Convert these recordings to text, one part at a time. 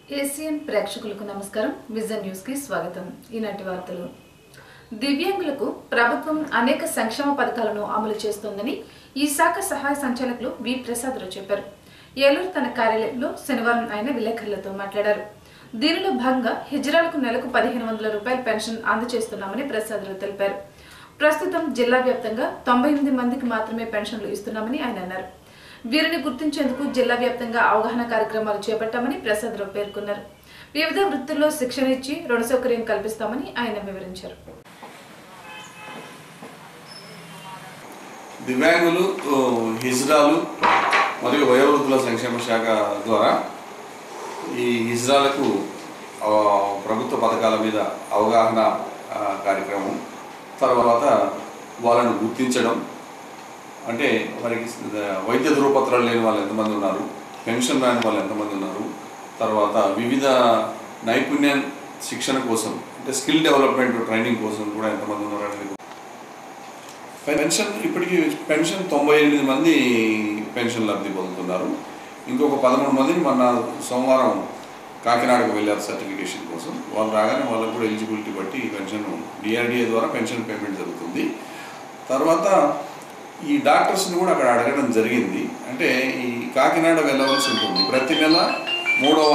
Asian ప్రేక్షకులకు నమస్కారం vision news కి స్వాగతం ఈనాటి వార్తలు దివ్యాంగులకు ప్రభుత్వం అనేక సంక్షేమ పథకాలను అమలు చేస్తోందని ఈ శాఖ సహాయ సంచాలకులు వి ప్రసాదరావు చెప్పారు ఏలూరు తన కార్యాలయంలో శనివారం ఆయన విలేకరులతో మాట్లాడారు దీనిలో భాగంగా హిజ్రాలకు నెలకు పదిహేను వందల రూపాయల పెన్షన్ అందజేస్తున్నామని ప్రసాదరావు తెలిపారు ప్రస్తుతం జిల్లా వ్యాప్తంగా తొంభై ఎనిమిది మందికి మాత్రమే పెన్షన్లు ఇస్తున్నామని ఆయన అన్నారు వీరిని గుర్తించేందుకు జిల్లా వ్యాప్తంగా అవగాహన కార్యక్రమాలు చేపట్టామని ప్రసాదరావు పేర్కొన్నారు వివిధ వృత్తుల్లో శిక్షణ ఇచ్చి రుణ సౌకర్యం కల్పిస్తామని ఆయన వివరించారు దివ్యాంగులు ఓ, హిజ్రాలు మరియు వయోవృద్ధుల సంక్షేమ శాఖ ద్వారా ఈ హిజ్రాలకు ఆ, ప్రభుత్వ పథకాల మీద అవగాహన ఆ, కార్యక్రమం తర్వాత వాళ్ళను గుర్తించడం అంటే వారికి వైద్య ధృవపత్రాలు లేని వాళ్ళు ఎంతమంది ఉన్నారు పెన్షన్ రాని వాళ్ళు ఎంతమంది ఉన్నారు తర్వాత వివిధ నైపుణ్య శిక్షణ కోసం అంటే స్కిల్ డెవలప్మెంట్ ట్రైనింగ్ కోసం కూడా ఎంతమంది ఉన్నారు అనేది పెన్షన్ ఇప్పటికీ పెన్షన్ తొంభై ఎనిమిది మంది పెన్షన్ లబ్ధి పొందుతున్నారు ఇంకొక పదమూడు మందిని మొన్న సోమవారం కాకినాడకు వెళ్ళారు సర్టిఫికేషన్ కోసం వాళ్ళు రాగానే వాళ్ళకు కూడా ఎలిజిబిలిటీ బట్టి ఈ పెన్షన్ డిఆర్డిఏ ద్వారా పెన్షన్ పేమెంట్ జరుగుతుంది తర్వాత ఈ డాక్టర్స్ని కూడా అక్కడ అడగడం జరిగింది అంటే ఈ కాకినాడ వెళ్ళవలసి ఉంటుంది ప్రతి నెల మూడవ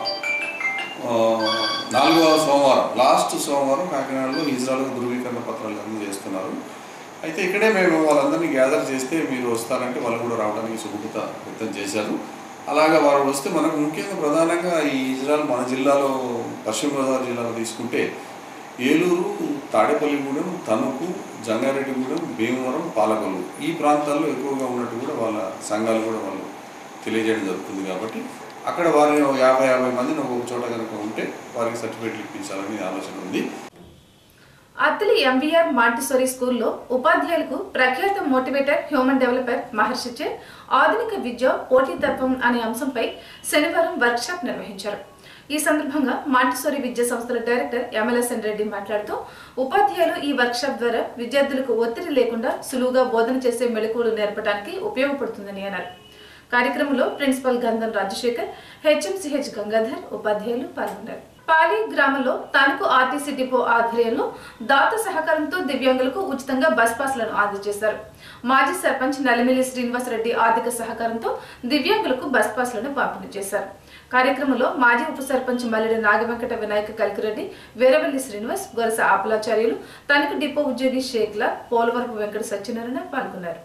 ఆ, నాలుగవ సోమవారం లాస్ట్ సోమవారం కాకినాడలో ఇజ్రాయల్ ధృవీకరణ పత్రాలు అందజేస్తున్నారు అయితే ఇక్కడే మేము వాళ్ళందరినీ గ్యాదర్ చేస్తే మీరు వస్తారంటే వాళ్ళు కూడా రావడానికి సుముఖత వ్యక్తం చేశారు అలాగా వారు వస్తే మనకు ముఖ్యంగా ప్రధానంగా ఈ ఇజ్రాయల్ మన జిల్లాలో పశ్చిమ గోదావరి జిల్లాలో తీసుకుంటే ఏలూరు తాడేపల్లిగూడెం తణుకు జంగారెడ్డిగూడెం భీమవరం పాలకొల్లు ఈ ప్రాంతాల్లో ఎక్కువగా ఉన్నట్టు కూడా వాళ్ళ సంఘాలు కూడా వాళ్ళు తెలియజేయడం జరుగుతుంది కాబట్టి అక్కడ వారిని ఒక యాభై యాభై మందిని ఒక్కొక్క చోట కనుక ఉంటే వారికి సర్టిఫికేట్లు ఇప్పించాలని ఆలోచన ఉంది అత్తిలి ఎంవీఆర్ మాంటిసోరీ స్కూల్లో ఉపాధ్యాయులకు ప్రఖ్యాత మోటివేటర్ హ్యూమన్ డెవలపర్ మహర్షిచే ఆధునిక విద్య పోటీతత్వం అనే అంశంపై శనివారం వర్క్షాప్ నిర్వహించారు ఈ సందర్భంగా మాంటిసోరీ విద్యా సంస్థల డైరెక్టర్ ఎమ్మెల్యేసన్ రెడ్డి మాట్లాడుతూ ఉపాధ్యాయులు ఈ వర్క్షాప్ ద్వారా విద్యార్థులకు ఒత్తిడి లేకుండా సులువుగా బోధన చేసే మెళకువలు నేర్పడానికి ఉపయోగపడుతుందని అన్నారు కార్యక్రమంలో ప్రిన్సిపల్ గంధం రాజశేఖర్ హెచ్ఎంసిహెచ్ గంగాధర్ ఉపాధ్యాయులు పాల్గొన్నారు పాలి గ్రామంలో తణుకు ఆర్టీసీ డిపో ఆధ్వర్యంలో దాత సహకారంతో దివ్యాంగులకు ఉచితంగా బస్ పాస్లను అందజేశారు మాజీ సర్పంచ్ నలిమిలి శ్రీనివాసరెడ్డి ఆర్థిక సహకారంతో దివ్యాంగులకు బస్ పాస్లను పంపిణీ చేశారు కార్యక్రమంలో మాజీ ఉప సర్పంచ్ మల్లెడి నాగవెంకట వినాయక కలికిరెడ్డి వీరవల్లి శ్రీనివాస్ గొరస ఆపలాచార్యులు తణుకు డిపో ఉద్యోగి షేక్ల పోలవరపు వెంకట సత్యనారాయణ పాల్గొన్నారు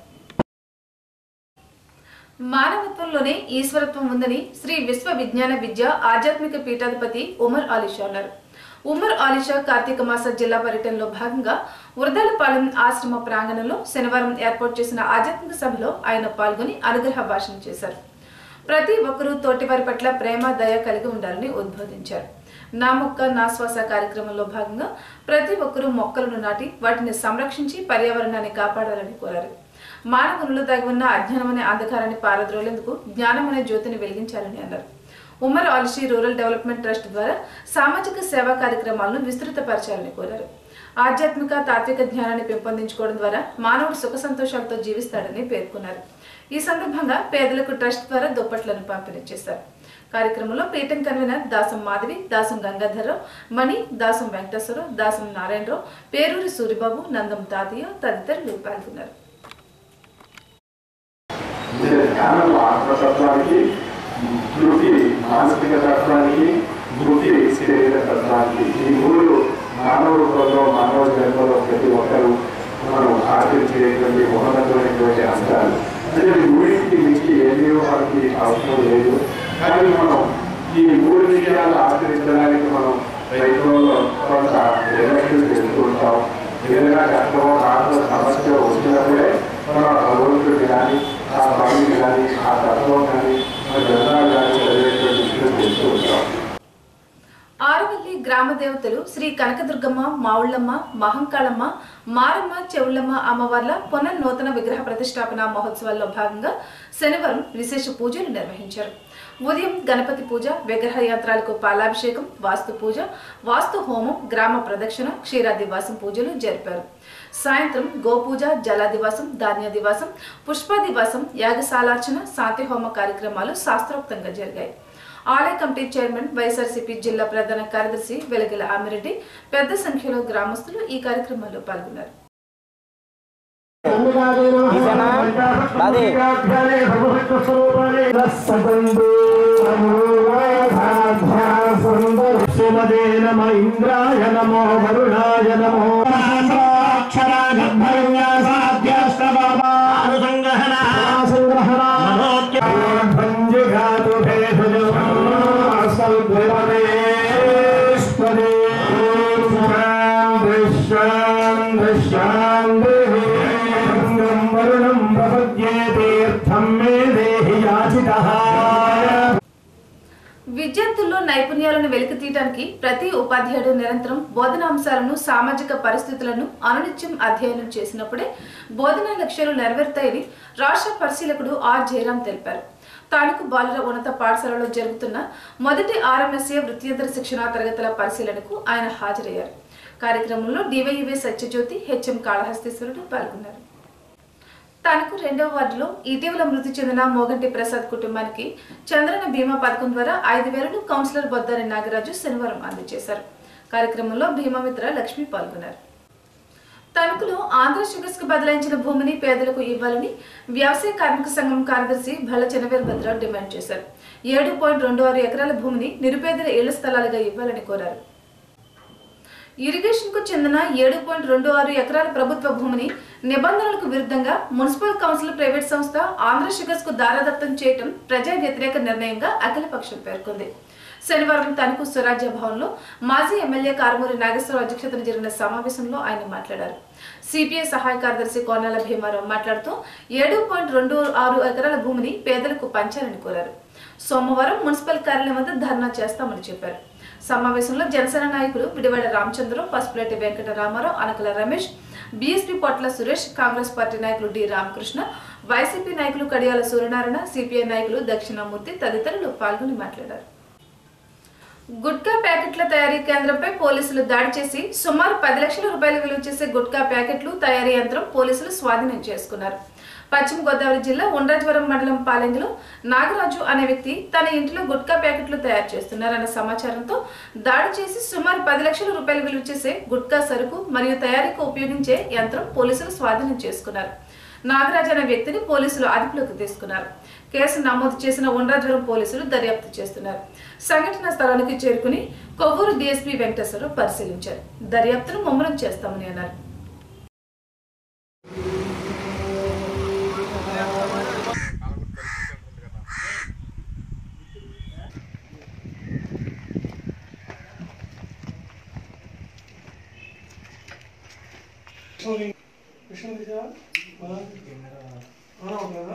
మానవత్వంలోనే ఈశ్వరత్వం ఉందని శ్రీ విశ్వ విజ్ఞాన విద్య ఆధ్యాత్మిక పీఠాధిపతి ఉమర్ ఆలిషా అన్నారు ఉమర్ ఆలిషా కార్తీక మాస జిల్లా పర్యటనలో భాగంగా ఉరదలపాలెం ఆశ్రమ ప్రాంగణంలో శనివారం ఏర్పాటు చేసిన ఆధ్యాత్మిక సభలో ఆయన పాల్గొని అనుగ్రహ భాషణ చేశారు ప్రతి ఒక్కరూ తోటివారి పట్ల ప్రేమ దయ కలిగి ఉండాలని ఉద్బోధించారు నా మొక్క నా శ్వాస కార్యక్రమంలో భాగంగా ప్రతి ఒక్కరూ మొక్కలను నాటి వాటిని సంరక్షించి పర్యావరణాన్ని కాపాడాలని కోరారు మానవులలో దాగి ఉన్న అజ్ఞానం అనే అంధకారాన్ని పారద్రోలేందుకు జ్ఞానం అనే జ్యోతిని వెలిగించాలని అన్నారు Umar Alishi rural development trust ద్వారా సామాజిక సేవా కార్యక్రమాలను విస్తృతపరచాలని కోరారు ఆధ్యాత్మిక తాత్విక జ్ఞానాన్ని పెంపొందించుకోవడం ద్వారా మానవుడు సుఖ సంతోషాలతో జీవిస్తాడని పేర్కొన్నారు ఈ సందర్భంగా పేదలకు ట్రస్ట్ ద్వారా దుప్పట్లను పంపిణీ చేశారు కార్యక్రమంలో పీఠం కన్వీనర్ దాసం మాధవి దాసం గంగాధర్రావు మణి దాసం వెంకటేశ్వరరావు దాసం నారాయణరావు పేరూరి సూరిబాబు నందం తాతయ్య తదితరులు పాల్గొన్నారు అంటే జ్ఞానం ఆత్మతత్వానికి వృత్తి మానసిక తత్వానికి వృత్తి శరీర తత్వానికి ఈ మూడు మానవ రూపంలో మానవ జన్మలో ప్రతి ఒక్కరూ మనం ఆచరించేటువంటి ఉన్నతమైనటువంటి అంశాలు అంటే ఈ మూడింటికి మించి ఏమీ మనకి అవసరం లేదు కానీ మనం ఈ మూడు విషయాలు ఆచరించడానికి మనం రైతులలో కొంత నిర్లక్ష్యం చేస్తూ ఉంటాం ఏదైనా కష్టమో కారణం సమస్య వచ్చినప్పుడే మనం ఆ భగవంతుడిని కానీ ఆ స్వామిని కానీ ఆ తత్వం కానీ మన గ్రంథాలు కానీ చదివేటువంటి విషయం చేస్తూ ఉంటాం ఆరవల్లి గ్రామ దేవతలు శ్రీ కనకదుర్గమ్మ మావుళ్ళమ్మ మహంకాళమ్మ మారమ్మ చెవుళ్ళమ్మ అమ్మవార్ల పునర్నూతన విగ్రహ ప్రతిష్టాపన మహోత్సవాల్లో భాగంగా శనివారం విశేష పూజలు నిర్వహించారు ఉదయం గణపతి పూజ విగ్రహ యంత్రాలకు పాలాభిషేకం వాస్తు పూజ వాస్తు హోమం గ్రామ ప్రదక్షిణ క్షీరాదివాసం పూజలు జరిపారు సాయంత్రం గోపూజ జలాదివాసం ధాన్యాదివాసం పుష్పాదివాసం యాగశాలార్చన శాంతి హోమ కార్యక్రమాలు శాస్త్రోక్తంగా జరిగాయి ఆలయ కమిటీ చైర్మన్ వైఎస్ఆర్సీపీ జిల్లా ప్రధాన కార్యదర్శి వెలగల ఆమిరెడ్డి పెద్ద సంఖ్యలో గ్రామస్తులు ఈ కార్యక్రమంలో పాల్గొన్నారు అదే సుమదే నమ ఇంద్రాయ నమో వరుణాయ నమో సంగ్రహణాతు భేషజ సల్భవనేశ్వరే శాంతి శాంతి వరుణం ప్రపద్యే తీర్థం మే దేహి యాచితః విద్యార్థుల్లో నైపుణ్యాలను వెలికితీయడానికి ప్రతి ఉపాధ్యాయుడు నిరంతరం బోధనాంశాలను సామాజిక పరిస్థితులను అనునిత్యం అధ్యయనం చేసినప్పుడే బోధనా లక్ష్యాలు నెరవేరుతాయని రాష్ట్ర పరిశీలకుడు ఆర్ జయరాం తెలిపారు తాలూకు బాలుర ఉన్నత పాఠశాలలో జరుగుతున్న మొదటి ఆర్ఎంఎస్ఏ వృత్తియంత్ర శిక్షణా తరగతుల పరిశీలనకు ఆయన హాజరయ్యారు కార్యక్రమంలో డివైయువే సత్యజ్యోతి హెచ్ఎం కాళహస్తీశ్వరుడు పాల్గొన్నారు తనకు రెండవ వార్డులో ఇటీవల మృతి చెందిన మోగంటి ప్రసాద్ కుటుంబానికి చంద్రన బీమా పథకం ద్వారా ఐదు వేలను కౌన్సిలర్ బొద్దారి నాగరాజు శనివారం అందజేశారు కార్యక్రమంలో భీమామిత్ర లక్ష్మి పాల్గొన్నారు తణుకులో ఆంధ్ర షుగర్స్ కు బదలాయించిన భూమిని పేదలకు ఇవ్వాలని వ్యవసాయ కార్మిక సంఘం కార్యదర్శి భల్ల చెనవీరభద్రరావు డిమాండ్ చేశారు ఏడు పాయింట్ రెండు ఆరు ఎకరాల భూమిని నిరుపేదల ఇళ్ల స్థలాలుగా ఇవ్వాలని కోరారు ఇరిగేషన్ కు చెందిన ఏడు పాయింట్ రెండు ఆరు ఎకరాల ప్రభుత్వ భూమిని నిబంధనలకు విరుద్ధంగా మున్సిపల్ కౌన్సిల్ ప్రైవేట్ సంస్థ ఆంధ్ర షుగర్స్ కు దారాదత్తం చేయటం ప్రజా వ్యతిరేక నిర్ణయంగా అఖిలపక్షం పేర్కొంది శనివారం తణుకు స్వరాజ్య భవన్లో మాజీ ఎమ్మెల్యే కారుమూరి నాగేశ్వరరావు అధ్యక్షతన జరిగిన సమావేశంలో ఆయన మాట్లాడారు సిపిఐ సహాయ కార్యదర్శి కోనాల భీమారావు మాట్లాడుతూ ఏడు పాయింట్ రెండు ఆరు ఎకరాల భూమిని పేదలకు పంచాలని కోరారు సోమవారం మున్సిపల్ కార్యాలయం వద్ద ధర్నా చేస్తామని చెప్పారు సమావేశంలో జనసేన నాయకులు విడివాడ రామచంద్రం పసుపులేటి వెంకట రామారావు అనకల రమేష్ బీఎస్పీ పొట్ల సురేష్ కాంగ్రెస్ పార్టీ నాయకులు డి రామకృష్ణ వైసీపీ నాయకులు కడియాల సూర్యనారాయణ సిపిఐ నాయకులు దక్షిణామూర్తి తదితరులు పాల్గొని మాట్లాడారు గుట్కా ప్యాకెట్ల తయారీ కేంద్రంపై పోలీసులు దాడి చేసి సుమారు పది లక్షల రూపాయలు విలువ చేసే గుట్కా ప్యాకెట్లు తయారీ యంత్రం పోలీసులు స్వాధీనం చేసుకున్నారు పశ్చిమ గోదావరి జిల్లా ఉండ్రాజవరం మండలం పాలెంగిలో నాగరాజు అనే వ్యక్తి తన ఇంటిలో గుట్కా ప్యాకెట్లు తయారు చేస్తున్నారన్న సమాచారంతో దాడి చేసి సుమారు పది లక్షల రూపాయలు విలువ చేసే గుట్కా సరుకు మరియు తయారీకి ఉపయోగించే యంత్రం పోలీసులు స్వాధీనం చేసుకున్నారు నాగరాజు అనే వ్యక్తిని పోలీసులు అదుపులోకి తీసుకున్నారు కేసు నమోదు చేసిన ఉండ్రాజవరం పోలీసులు దర్యాప్తు చేస్తున్నారు సంఘటన స్థలానికి చేరుకుని కొవ్వూరు డీఎస్పీ వెంకటేశ్వరరావు పరిశీలించారు దర్యాప్తును ముమ్మరం చేస్తామని అన్నారు విషయం తీసావా మన కదా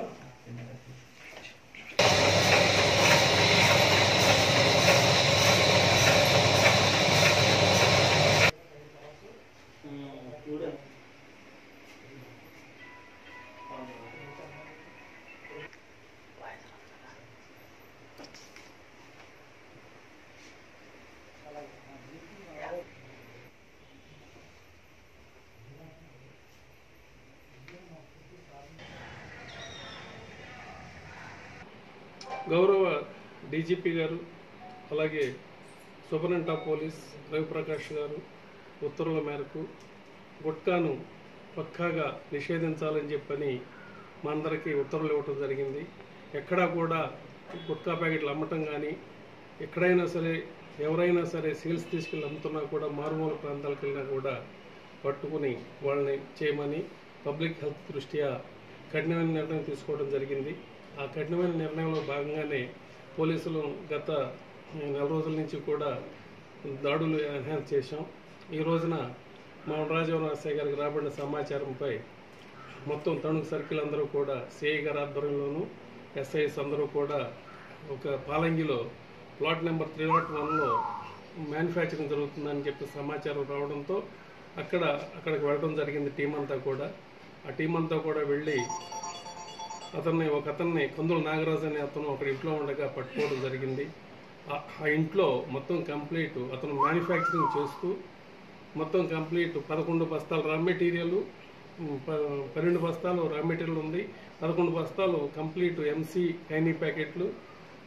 గౌరవ డీజీపీ గారు అలాగే సూపరింటెండెంట్ ఆఫ్ పోలీస్ రవిప్రకాష్ గారు ఉత్తర్వుల మేరకు గుట్కాను పక్కాగా నిషేధించాలని చెప్పని మా అందరికీ ఉత్తర్వులు ఇవ్వటం జరిగింది ఎక్కడా కూడా గుట్కా ప్యాకెట్లు అమ్మటం కానీ ఎక్కడైనా సరే ఎవరైనా సరే సేల్స్ తీసుకెళ్ళి అమ్ముతున్నా కూడా మారుమూల ప్రాంతాలకు వెళ్ళినా కూడా పట్టుకుని వాళ్ళని చేయమని పబ్లిక్ హెల్త్ దృష్ట్యా కఠినమైన నిర్ణయం తీసుకోవడం జరిగింది ఆ కఠినమైన నిర్ణయంలో భాగంగానే పోలీసులు గత నెల రోజుల నుంచి కూడా దాడులు ఎన్హాన్స్ చేశాం ఈ రోజున మా రాజవరం ఎస్ఐ గారికి రాబడిన సమాచారంపై మొత్తం తణుకు సర్కిల్ అందరూ కూడా సిఐ గారి ఆధ్వర్యంలోనూ ఎస్ఐస్ అందరూ కూడా ఒక పాలంగిలో ప్లాట్ నెంబర్ త్రీ నాట్ వన్లో మ్యానుఫ్యాక్చరింగ్ జరుగుతుందని చెప్పి సమాచారం రావడంతో అక్కడ అక్కడికి వెళ్ళడం జరిగింది టీం అంతా కూడా ఆ టీం అంతా కూడా వెళ్ళి అతన్ని ఒక అతన్ని కొందరు నాగరాజు అనే అతను ఒక ఇంట్లో ఉండగా పట్టుకోవడం జరిగింది ఆ- ఆ ఇంట్లో మొత్తం కంప్లీట్ అతను మ్యానుఫ్యాక్చరింగ్ చేస్తూ మొత్తం కంప్లీట్ పదకొండు బస్తాలు రా మెటీరియల్ పన్నెండు బస్తాలు రా మెటీరియల్ ఉంది పదకొండు బస్తాలు కంప్లీట్ ఎంసీ కైనీ ప్యాకెట్లు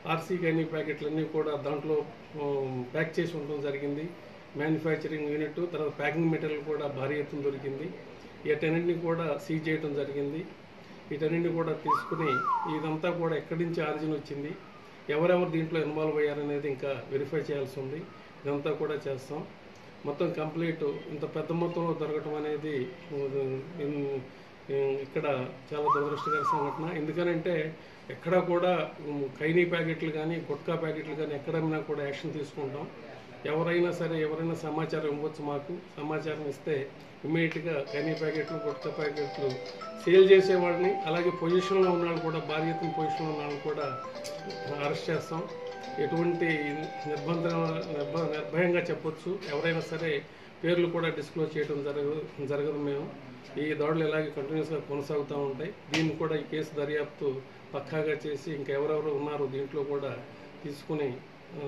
ఆర్సీ కైనీ ప్యాకెట్లన్నీ కూడా దాంట్లో ఉమ్, ప్యాక్ చేసి ఉండడం జరిగింది మ్యానుఫ్యాక్చరింగ్ యూనిట్ తర్వాత ప్యాకింగ్ మెటీరియల్ కూడా భారీ ఎత్తున దొరికింది వీటన్నింటినీ కూడా సీజ్ చేయడం జరిగింది వీటన్నింటినీ కూడా తీసుకుని ఇదంతా కూడా ఎక్కడి నుంచి ఆరిజిన్ వచ్చింది ఎవరెవరు దీంట్లో ఇన్వాల్వ్ అయ్యారనేది ఇంకా వెరిఫై చేయాల్సి ఉంది ఇదంతా కూడా చేస్తాం మొత్తం కంప్లీట్ ఇంత పెద్ద మొత్తంలో దొరకటం అనేది ఉమ్, ఇన్- ఇన్- ఇక్కడ చాలా దురదృష్టకర సంఘటన ఎందుకనంటే ఎక్కడ కూడా ఉమ్, కైనీ ప్యాకెట్లు కానీ గుట్కా ప్యాకెట్లు కానీ ఎక్కడైనా కూడా యాక్షన్ తీసుకుంటాం ఎవరైనా సరే ఎవరైనా సమాచారం ఇవ్వచ్చు మాకు సమాచారం ఇస్తే ఇమ్మీడియట్గా కైనీ ప్యాకెట్లు గుట్కా ప్యాకెట్లు సేల్ చేసేవాడిని అలాగే పొజిషన్లో ఉన్న వాళ్ళు కూడా భారీ ఎత్తున పొజిషన్లో ఉన్న వాళ్ళు కూడా అరెస్ట్ చేస్తాం ఎటువంటి నిర్బంధ నిర్భ నిర్భయంగా చెప్పొచ్చు ఎవరైనా సరే పేర్లు కూడా డిస్క్లోజ్ చేయడం జరగదు జరగదు మేము ఈ దాడులు ఇలాగే కంటిన్యూస్గా కొనసాగుతూ ఉంటాయి దీన్ని కూడా ఈ కేసు దర్యాప్తు పక్కాగా చేసి ఇంకా ఎవరెవరు ఉన్నారు దీంట్లో కూడా తీసుకుని ఆ,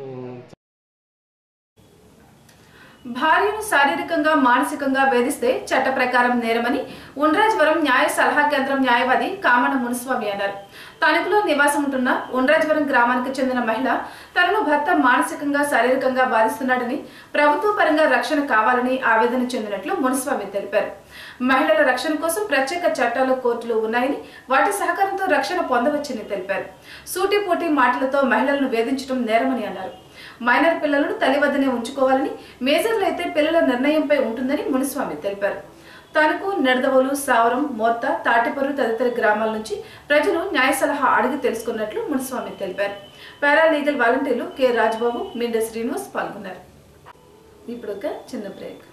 భార్యను శారీరకంగా మానసికంగా వేధిస్తే చట్ట ప్రకారం నేరమని ఉండ్రాజ్వరం న్యాయ సలహా కేంద్రం న్యాయవాది కామన మునుస్వామి అన్నారు తణుకులో నివాసం ఉంటున్న ఉండ్రాజ్వరం గ్రామానికి చెందిన మహిళ తనను భర్త మానసికంగా శారీరకంగా బాధిస్తున్నాడని ప్రభుత్వ పరంగా రక్షణ కావాలని ఆవేదన చెందినట్లు మునుస్వామి తెలిపారు మహిళల రక్షణ కోసం ప్రత్యేక చట్టాలు కోర్టులు ఉన్నాయని వాటి సహకారంతో రక్షణ పొందవచ్చని తెలిపారు సూటిపోటి మాటలతో మహిళలను వేధించడం నేరమని అన్నారు మైనర్ పిల్లలను తల్లి వద్దనే ఉంచుకోవాలని మేజర్లు అయితే పిల్లల నిర్ణయంపై ఉంటుందని మునిస్వామి తెలిపారు తణుకు నెడదవోలు సావరం మోర్త తాటిపర్రు తదితర గ్రామాల నుంచి ప్రజలు న్యాయ సలహా అడిగి తెలుసుకున్నట్లు మునిస్వామి తెలిపారు పారాలీగల్ వాలంటీర్లు కె రాజ్బాబు మిండ శ్రీనివాస్ పాల్గొన్నారు ఇప్పుడు ఒక చిన్న బ్రేక్